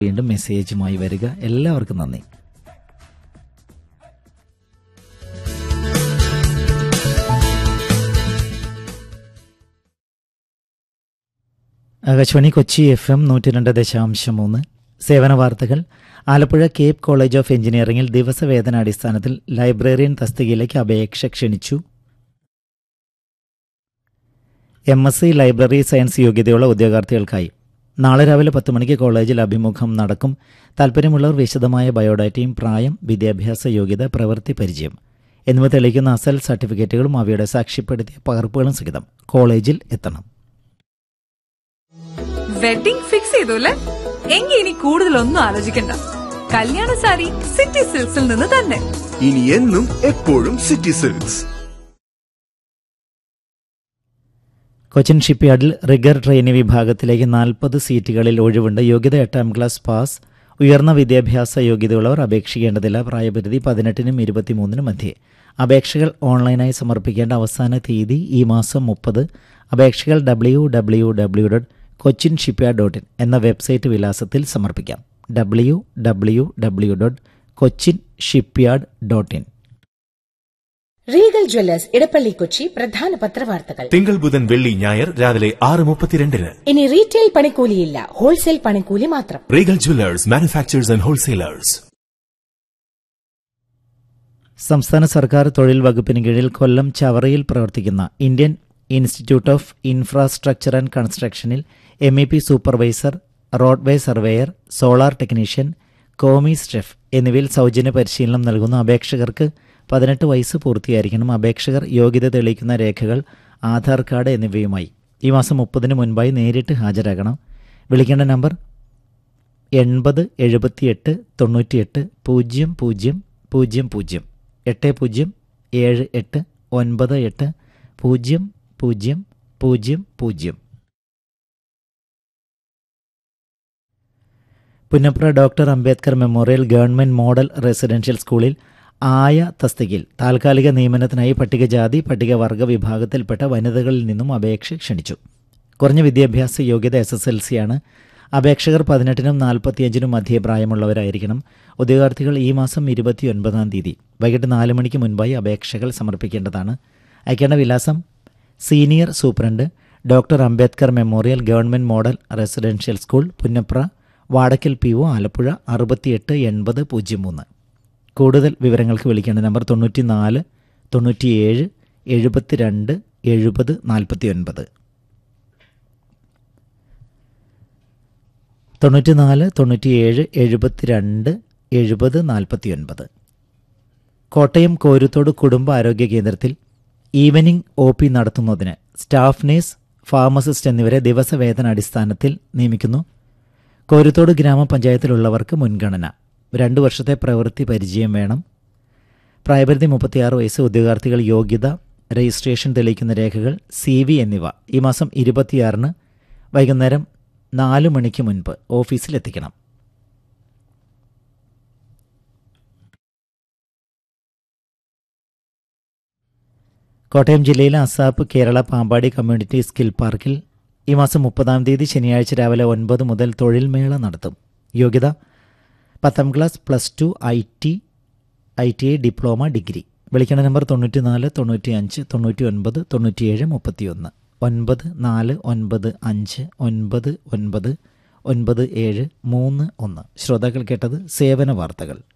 വീണ്ടും മെസ്സേജുമായി വരിക എല്ലാവർക്കും നന്ദി ആകാശവാണി കൊച്ചി എഫ് എം നൂറ്റി രണ്ട് ദശാംശം മൂന്ന് സേവന വാർത്തകൾ ആലപ്പുഴ കേപ്പ് കോളേജ് ഓഫ് എഞ്ചിനീയറിംഗിൽ ദിവസവേതനാടിസ്ഥാനത്തിൽ ലൈബ്രറിയൻ തസ്തികയിലേക്ക് അപേക്ഷ ക്ഷണിച്ചു M S C library science യോഗ്യതയുള്ള ഉദ്യോഗാർത്ഥികൾക്കായി നാളെ രാവിലെ പത്ത് മണിക്ക് കോളേജിൽ അഭിമുഖം നടക്കും താൽപ്പര്യമുള്ളവർ വിശദമായ ബയോഡാറ്റയും പ്രായം വിദ്യാഭ്യാസ യോഗ്യത പ്രവൃത്തി പരിചയം എന്നിവ തെളിയിക്കുന്ന അസൽ സർട്ടിഫിക്കറ്റുകളും അവയുടെ സാക്ഷ്യപ്പെടുത്തിയ പകർപ്പുകളും സഹിതം കോളേജിൽ എത്തണം വെഡിംഗ് ഫിക്സ് ചെയ്തു അല്ലേ എങ്കിൽ ഇനി കൂടുതലൊന്നും ആലോചിക്കണ്ട കല്യാണ സാരി സിറ്റി സിൽക്സിൽ നിന്ന് തന്നെ ഇനി എന്നും എപ്പോഴും സിറ്റി സിൽക്സ് കൊച്ചിൻ ഷിപ്പ്യാർഡിൽ റിഗർ ട്രെയിനി വിഭാഗത്തിലേക്ക് നാൽപ്പത് സീറ്റുകളിൽ ഒഴിവുണ്ട് യോഗ്യത എട്ടാം ക്ലാസ് പാസ് ഉയർന്ന വിദ്യാഭ്യാസ യോഗ്യതയുള്ളവർ അപേക്ഷിക്കേണ്ടതില്ല പ്രായപരിധി പതിനെട്ടിനും ഇരുപത്തിമൂന്നിനും മധ്യേ അപേക്ഷകൾ ഓൺലൈനായി സമർപ്പിക്കേണ്ട അവസാന തീയതി ഈ മാസം മുപ്പത് അപേക്ഷകൾ W W W dot Cochin shipyard dot in എന്ന വെബ്സൈറ്റ് വിലാസത്തിൽ സമർപ്പിക്കാം W W W dot Cochin shipyard dot in Regal Jewellers Edappally Kochi പ്രധാന പത്രവാർത്തകൾ തിങ്കൾ ബുധൻ വെള്ളി ഞായർ രാവിലെ ആറ് മുപ്പത്തിരണ്ടിന് ഇനി റീറ്റെയിൽ പണിക്കൂലിയില്ല ഹോൾസെയിൽ പണിക്കൂലി മാത്രം Regal Jewellers manufacturers and wholesalers സംസ്ഥാന സർക്കാർ തൊഴിൽ വകുപ്പിന് കീഴിൽ കൊല്ലം ചവറയിൽ പ്രവർത്തിക്കുന്ന Indian institute of infrastructure and കൺസ്ട്രക്ഷനിൽ M E P supervisor roadway surveyor solar technician കോമി സ്റ്റെഫ് എന്നിവയിൽ സൗജന്യ പരിശീലനം നൽകുന്ന അപേക്ഷകർക്ക് പതിനെട്ട് വയസ്സ് പൂർത്തിയായിരിക്കണം അപേക്ഷകർ യോഗ്യത തെളിയിക്കുന്ന രേഖകൾ ആധാർ കാർഡ് എന്നിവയുമായി ഈ മാസം മുപ്പതിന് മുൻപായി നേരിട്ട് ഹാജരാകണം വിളിക്കേണ്ട നമ്പർ എൺപത് എഴുപത്തിയെട്ട് തൊണ്ണൂറ്റിയെട്ട് പൂജ്യം പൂജ്യം പൂജ്യം പൂജ്യം എട്ട് പൂജ്യം ഏഴ് എട്ട് ഒൻപത് എട്ട് പൂജ്യം പൂജ്യം പൂജ്യം പൂജ്യം Punnapra doctor Ambedkar memorial government model residential സ്കൂളിൽ ആയ തസ്തികയിൽ താൽക്കാലിക നിയമനത്തിനായി പട്ടികജാതി പട്ടികവർഗ വിഭാഗത്തിൽപ്പെട്ട വനിതകളിൽ നിന്നും അപേക്ഷ ക്ഷണിച്ചു കുറഞ്ഞ വിദ്യാഭ്യാസ യോഗ്യത എസ് എസ് എൽ സിയാണ് അപേക്ഷകർ പതിനെട്ടിനും നാൽപ്പത്തിയഞ്ചിനും മധ്യേ പ്രായമുള്ളവരായിരിക്കണം ഉദ്യോഗാർത്ഥികൾ ഈ മാസം ഇരുപത്തിയൊൻപതാം തീയതി വൈകിട്ട് നാല് മണിക്ക് മുൻപായി അപേക്ഷകൾ സമർപ്പിക്കേണ്ടതാണ് അയക്കേണ്ട വിലാസം senior superintendent doctor Ambedkar memorial government model residential school Punnapra Vadakkal P O Alappuzha അറുപത്തിയെട്ട് എൺപത് പൂജ്യം മൂന്ന് കൂടുതൽ വിവരങ്ങൾക്ക് വിളിക്കേണ്ട നമ്പർ തൊണ്ണൂറ്റി നാല് തൊണ്ണൂറ്റിയേഴ് എഴുപത്തിരണ്ട് എഴുപത് നാൽപ്പത്തി ഒൻപത് തൊണ്ണൂറ്റിനാല് തൊണ്ണൂറ്റിയേഴ് എഴുപത്തിരണ്ട് എഴുപത് നാൽപ്പത്തി ഒൻപത് കോട്ടയം കോരുത്തോട് കുടുംബ ആരോഗ്യ കേന്ദ്രത്തിൽ ഈവനിംഗ് ഒ പി നടത്തുന്നതിന് സ്റ്റാഫ് നേഴ്സ് ഫാർമസിസ്റ്റ് എന്നിവരെ ദിവസവേതന അടിസ്ഥാനത്തിൽ നിയമിക്കുന്നു കോരുത്തോട് ഗ്രാമപഞ്ചായത്തിലുള്ളവർക്ക് മുൻഗണന രണ്ടു വർഷത്തെ പ്രവൃത്തി പരിചയം വേണം പ്രായപരിധി മുപ്പത്തിയാറ് വയസ്സ് ഉദ്യോഗാർത്ഥികൾ യോഗ്യത രജിസ്ട്രേഷൻ തെളിയിക്കുന്ന രേഖകൾ സി വി എന്നിവ ഈ മാസം ഇരുപത്തിയാറിന് വൈകുന്നേരം നാല് മണിക്ക് മുൻപ് ഓഫീസിലെത്തിക്കണം കോട്ടയം ജില്ലയിലെ ASAP Kerala Pampady community skill പാർക്കിൽ ഈ മാസം മുപ്പതാം തീയതി ശനിയാഴ്ച രാവിലെ ഒൻപത് മുതൽ തൊഴിൽ മേള നടത്തും യോഗ്യത പത്താം class plus two I T I T I diploma degree വിളിക്കേണ്ട നമ്പർ തൊണ്ണൂറ്റി നാല് തൊണ്ണൂറ്റി അഞ്ച് തൊണ്ണൂറ്റി ഒൻപത് തൊണ്ണൂറ്റിയേഴ് മുപ്പത്തിയൊന്ന് ഒൻപത് നാല് ഒൻപത് അഞ്ച് ഒൻപത് ഒൻപത് ഒൻപത് ഏഴ് മൂന്ന് ഒന്ന് ശ്രോതാക്കൾ കേട്ടത് സേവന വാർത്തകൾ